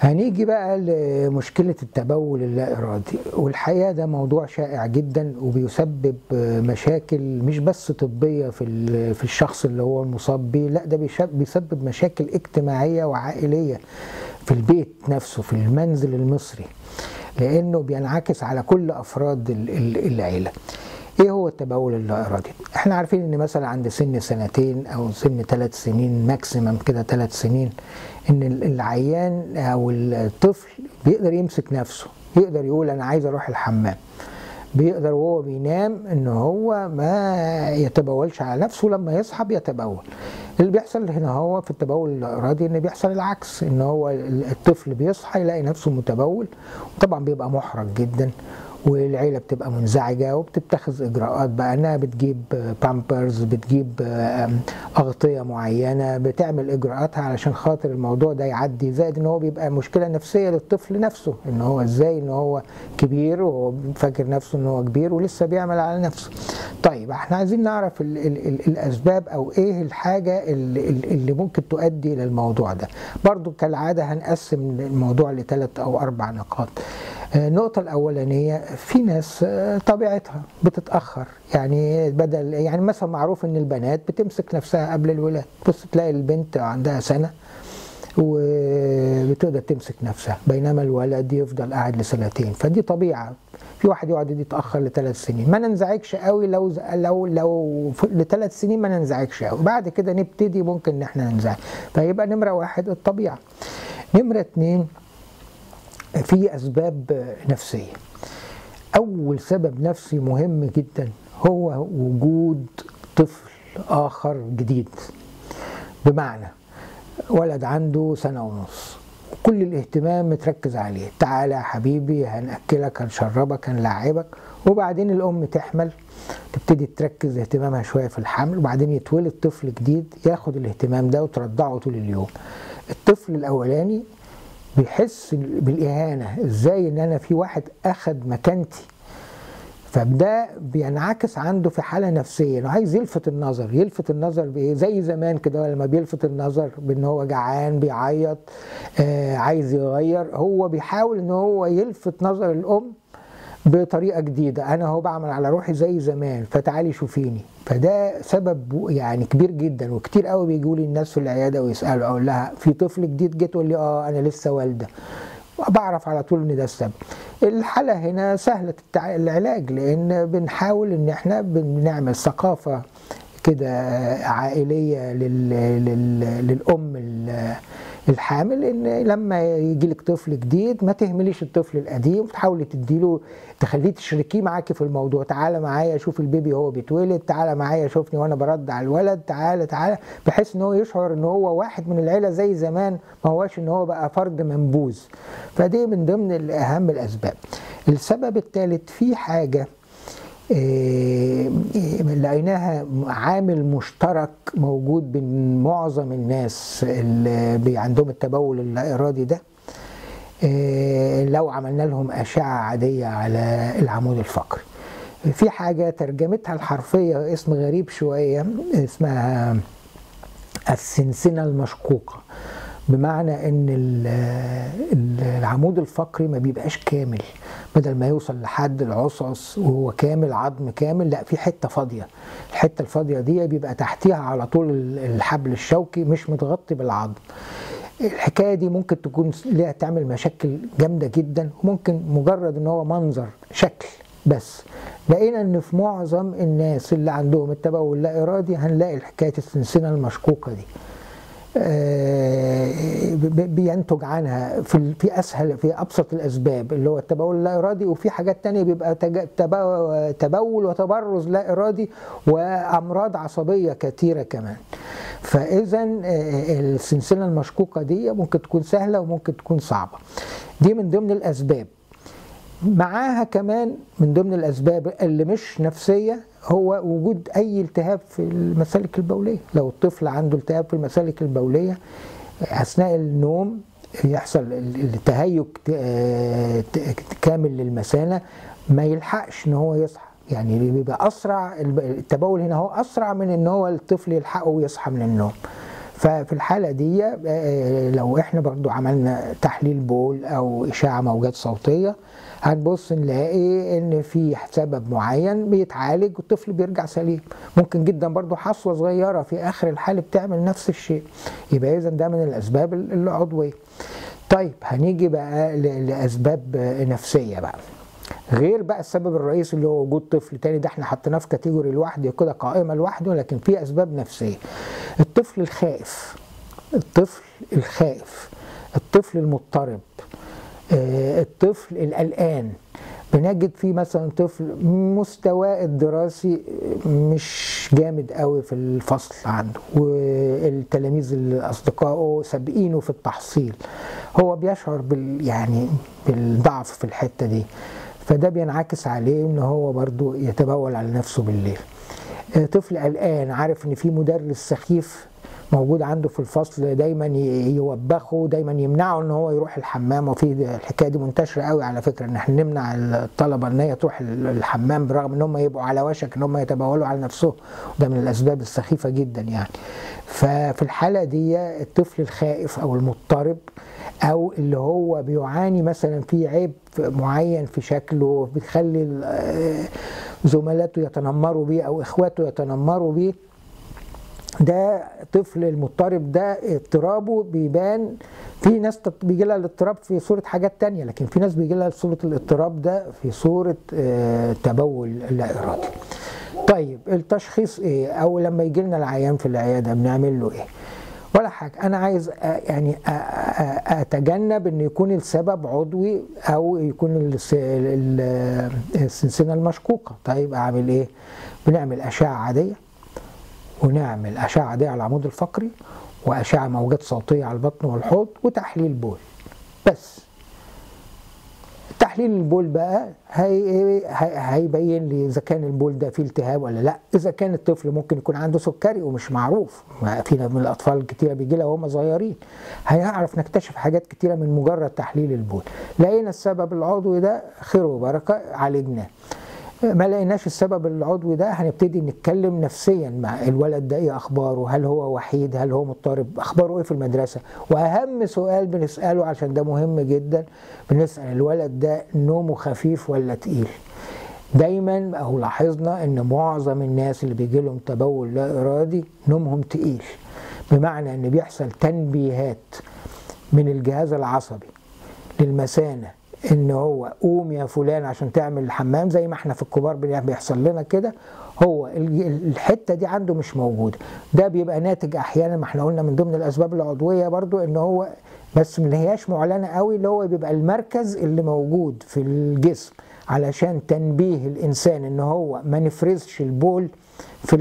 هنيجي بقى لمشكلة التبول اللا إرادي والحقيقة ده موضوع شائع جدا وبيسبب مشاكل مش بس طبية في في الشخص اللي هو المصاب بيه لا ده بيسبب مشاكل اجتماعية وعائلية في البيت نفسه في المنزل المصري لأنه بينعكس على كل أفراد العيلة ايه هو التبول اللا ارادي احنا عارفين ان مثلا عند سن سنتين او سن ثلاث سنين ماكسيمم كده ثلاث سنين ان العيان او الطفل بيقدر يمسك نفسه يقدر يقول انا عايز اروح الحمام بيقدر وهو بينام ان هو ما يتبولش على نفسه لما يصحى بيتبول اللي بيحصل هنا هو في التبول الارادي ان بيحصل العكس ان هو الطفل بيصحى يلاقي نفسه متبول وطبعا بيبقى محرج جدا والعيله بتبقى منزعجه وبتتخذ اجراءات بقى انها بتجيب بامبرز بتجيب اغطيه معينه بتعمل اجراءاتها علشان خاطر الموضوع ده يعدي زائد ان هو بيبقى مشكله نفسيه للطفل نفسه ان هو ازاي ان هو كبير وهو فاكر نفسه ان هو كبير ولسه بيعمل على نفسه. طيب احنا عايزين نعرف ال ال ال الاسباب او ايه الحاجه اللي, اللي ممكن تؤدي للموضوع ده. برضو كالعاده هنقسم الموضوع لثلاث او اربع نقاط. النقطة الأولانية في ناس طبيعتها بتتأخر يعني بدل يعني مثلا معروف إن البنات بتمسك نفسها قبل الولاد بص تلاقي البنت عندها سنة وبتقدر تمسك نفسها بينما الولد يفضل قاعد لسنتين فدي طبيعة في واحد يقعد يتأخر لثلاث سنين ما ننزعجش قوي لو لو لو لثلاث سنين ما ننزعجش قوي بعد كده نبتدي ممكن إن احنا ننزعج فيبقى نمرة واحد الطبيعة نمرة اتنين في أسباب نفسية أول سبب نفسي مهم جدا هو وجود طفل آخر جديد بمعنى ولد عنده سنة ونص كل الاهتمام متركز عليه تعالى يا حبيبي هنأكلك هنشربك هنلعبك وبعدين الأم تحمل تبتدي تركز اهتمامها شوية في الحمل وبعدين يتولد طفل جديد ياخد الاهتمام ده وترضعه طول اليوم الطفل الأولاني بيحس بالاهانه ازاي ان انا في واحد اخد مكانتي فده بينعكس عنده في حاله نفسيه انه عايز يلفت النظر يلفت النظر بايه زي زمان كده لما بيلفت النظر بان هو جعان بيعيط آه عايز يغير هو بيحاول ان هو يلفت نظر الام بطريقه جديده انا هو بعمل على روحي زي زمان فتعالي شوفيني فده سبب يعني كبير جدا وكتير قوي بيجوا لي الناس في العياده ويسالوا اقول لها في طفل جديد جه تقول لي اه انا لسه والده بعرف على طول ان ده السبب الحاله هنا سهله العلاج لان بنحاول ان احنا بنعمل ثقافه كده عائليه لل... لل... للام الحامل ان لما يجي لك طفل جديد ما تهمليش الطفل القديم تحاولي تديله تخليه تشركيه معاكي في الموضوع تعالى معايا شوف البيبي وهو بيتولد تعالى معايا شوفني وانا برد على الولد تعالى تعالى بحيث ان هو يشعر ان هو واحد من العيله زي زمان ما هواش ان هو بقى فرد منبوذ فدي من ضمن اهم الاسباب السبب الثالث في حاجه لقيناها عامل مشترك موجود بين معظم الناس اللي عندهم التبول اللا ارادي ده لو عملنا لهم اشعه عاديه على العمود الفقري في حاجه ترجمتها الحرفيه اسم غريب شويه اسمها السنسنه المشقوقه بمعنى ان العمود الفقري ما بيبقاش كامل بدل ما يوصل لحد العصص وهو كامل عظم كامل لا في حته فاضيه الحته الفاضيه دي بيبقى تحتيها على طول الحبل الشوكي مش متغطي بالعظم الحكايه دي ممكن تكون ليها تعمل مشاكل جامده جدا وممكن مجرد ان هو منظر شكل بس لقينا ان في معظم الناس اللي عندهم التبول اللا ارادي هنلاقي حكايه السلسله المشقوقه دي بينتج عنها في في اسهل في ابسط الاسباب اللي هو التبول اللا ارادي وفي حاجات تانية بيبقى تبول وتبرز لا ارادي وامراض عصبيه كثيره كمان فاذا السلسله المشقوقه دي ممكن تكون سهله وممكن تكون صعبه دي من ضمن الاسباب معاها كمان من ضمن الاسباب اللي مش نفسيه هو وجود اي التهاب في المسالك البوليه لو الطفل عنده التهاب في المسالك البوليه اثناء النوم يحصل التهيج كامل للمثانه ما يلحقش ان هو يصحى يعني بيبقى اسرع التبول هنا هو اسرع من ان هو الطفل يلحقه ويصحى من النوم ففي الحالة دي لو احنا برضو عملنا تحليل بول او اشاعة موجات صوتية هنبص نلاقي ان في سبب معين بيتعالج والطفل بيرجع سليم ممكن جدا برضو حصوة صغيرة في اخر الحالة بتعمل نفس الشيء يبقى اذا ده من الاسباب العضوية طيب هنيجي بقى لاسباب نفسية بقى غير بقى السبب الرئيسي اللي هو وجود طفل تاني ده احنا حطيناه في كاتيجوري لوحده كده قائمه لوحده لكن في اسباب نفسيه الطفل الخائف الطفل الخائف الطفل المضطرب الطفل القلقان بنجد فيه مثلا طفل مستواه الدراسي مش جامد قوي في الفصل عنده والتلاميذ اصدقائه سابقينه في التحصيل هو بيشعر بال يعني بالضعف في الحته دي فده بينعكس عليه ان هو برضو يتبول على نفسه بالليل طفل قلقان عارف ان في مدرس سخيف موجود عنده في الفصل دايما يوبخه دايما يمنعه ان هو يروح الحمام وفي الحكايه دي منتشره قوي على فكره ان احنا نمنع الطلبه ان هي تروح الحمام برغم ان هم يبقوا على وشك ان هم يتبولوا على نفسهم وده من الاسباب السخيفه جدا يعني ففي الحاله دي الطفل الخائف او المضطرب او اللي هو بيعاني مثلا في عيب معين في شكله بيخلي زملاته يتنمروا بيه او اخواته يتنمروا بيه ده طفل المضطرب ده اضطرابه بيبان في ناس بيجي لها الاضطراب في صورة حاجات تانية لكن في ناس بيجي لها صورة الاضطراب ده في صورة تبول لا إرادي طيب التشخيص ايه او لما يجي لنا العيان في العيادة بنعمل له ايه ولا حاجة أنا عايز يعني أتجنب إن يكون السبب عضوي أو يكون السلسلة المشقوقة طيب أعمل إيه؟ بنعمل أشعة عادية ونعمل أشعة عادية على العمود الفقري وأشعة موجات صوتية على البطن والحوض وتحليل بول بس تحليل البول بقى هي هيبين لي اذا كان البول ده فيه التهاب ولا لا اذا كان الطفل ممكن يكون عنده سكري ومش معروف في من الاطفال الكتيره بيجي لها وهم صغيرين هنعرف نكتشف حاجات كتيره من مجرد تحليل البول لقينا السبب العضوي ده خير وبركه عالجناه ما لقيناش السبب العضوي ده هنبتدي نتكلم نفسيا مع الولد ده ايه اخباره هل هو وحيد هل هو مضطرب اخباره ايه في المدرسه واهم سؤال بنساله عشان ده مهم جدا بنسال الولد ده نومه خفيف ولا تقيل دايما او لاحظنا ان معظم الناس اللي بيجي لهم تبول لا ارادي نومهم تقيل بمعنى ان بيحصل تنبيهات من الجهاز العصبي للمثانه ان هو قوم يا فلان عشان تعمل الحمام زي ما احنا في الكبار بيحصل لنا كده هو الحته دي عنده مش موجوده ده بيبقى ناتج احيانا ما احنا قلنا من ضمن الاسباب العضويه برضو ان هو بس ما هياش معلنه قوي اللي هو بيبقى المركز اللي موجود في الجسم علشان تنبيه الانسان ان هو ما نفرزش البول في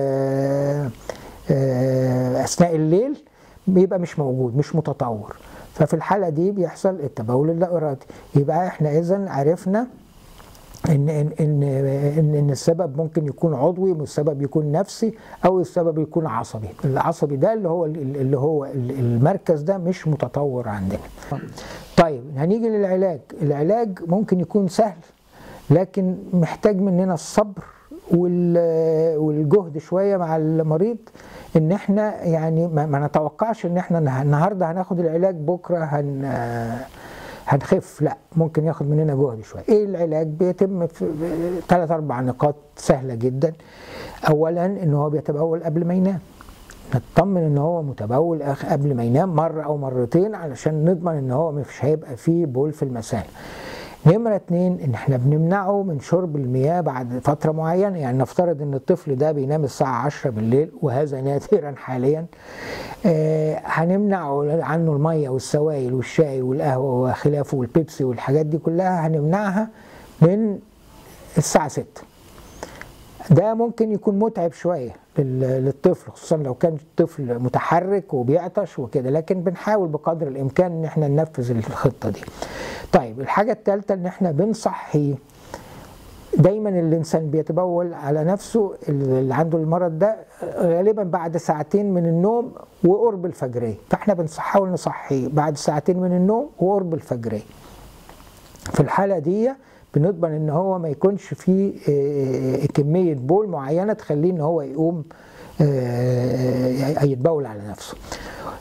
اثناء الليل بيبقى مش موجود مش متطور ففي الحالة دي بيحصل التبول اللا إرادي يبقى احنا إذا عرفنا إن إن إن إن, إن السبب ممكن يكون عضوي والسبب يكون نفسي أو السبب يكون عصبي، العصبي ده اللي هو اللي هو المركز ده مش متطور عندنا. طيب هنيجي للعلاج، العلاج ممكن يكون سهل لكن محتاج مننا الصبر والجهد شويه مع المريض ان احنا يعني ما نتوقعش ان احنا النهارده هناخد العلاج بكره هن هنخف لا ممكن ياخد مننا جهد شويه ايه العلاج بيتم في ثلاث اربع نقاط سهله جدا اولا ان هو بيتبول قبل ما ينام نطمن ان هو متبول قبل ما ينام مره او مرتين علشان نضمن ان هو مش هيبقى فيه بول في المثانه نمرة اتنين ان احنا بنمنعه من شرب المياه بعد فترة معينة يعني نفترض ان الطفل ده بينام الساعة 10 بالليل وهذا نادرا حاليا آه هنمنعه عنه المية والسوائل والشاي والقهوة وخلافه والبيبسي والحاجات دي كلها هنمنعها من الساعة 6 ده ممكن يكون متعب شوية للطفل خصوصا لو كان الطفل متحرك وبيعطش وكده لكن بنحاول بقدر الامكان ان احنا ننفذ الخطه دي. طيب الحاجه الثالثه ان احنا بنصحي دايما الانسان بيتبول على نفسه اللي عنده المرض ده غالبا بعد ساعتين من النوم وقرب الفجريه فاحنا بنحاول نصحيه بعد ساعتين من النوم وقرب الفجريه. في الحاله دي بنضمن ان هو ما يكونش فيه كميه بول معينه تخليه ان هو يقوم يتبول على نفسه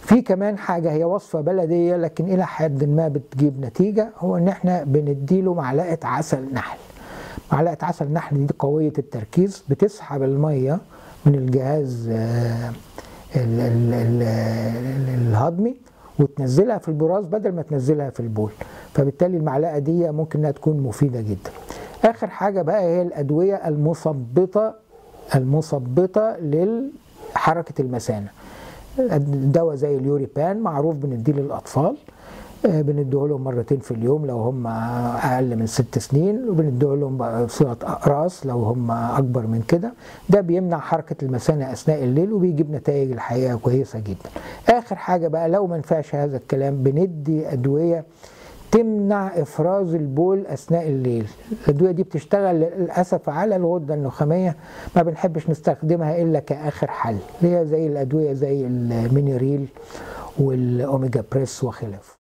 في كمان حاجة هي وصفة بلدية لكن إلى حد ما بتجيب نتيجة هو إن إحنا بنديله معلقة عسل نحل معلقة عسل نحل دي قوية التركيز بتسحب المية من الجهاز ال ال ال الهضمي وتنزلها في البراز بدل ما تنزلها في البول فبالتالي المعلقة دي ممكن انها تكون مفيدة جدا آخر حاجة بقى هي الأدوية المثبطة المثبطة لحركة المثانة دواء زي اليوريبان معروف بنديه للأطفال بنديه لهم مرتين في اليوم لو هم اقل من ست سنين وبنديه لهم صيغه اقراص لو هم اكبر من كده ده بيمنع حركه المثانه اثناء الليل وبيجيب نتائج الحقيقه كويسه جدا اخر حاجه بقى لو ما ينفعش هذا الكلام بندي ادويه تمنع افراز البول اثناء الليل الادويه دي بتشتغل للاسف على الغده النخاميه ما بنحبش نستخدمها الا كاخر حل اللي هي زي الادويه زي المينيريل والاوميجا بريس وخلافه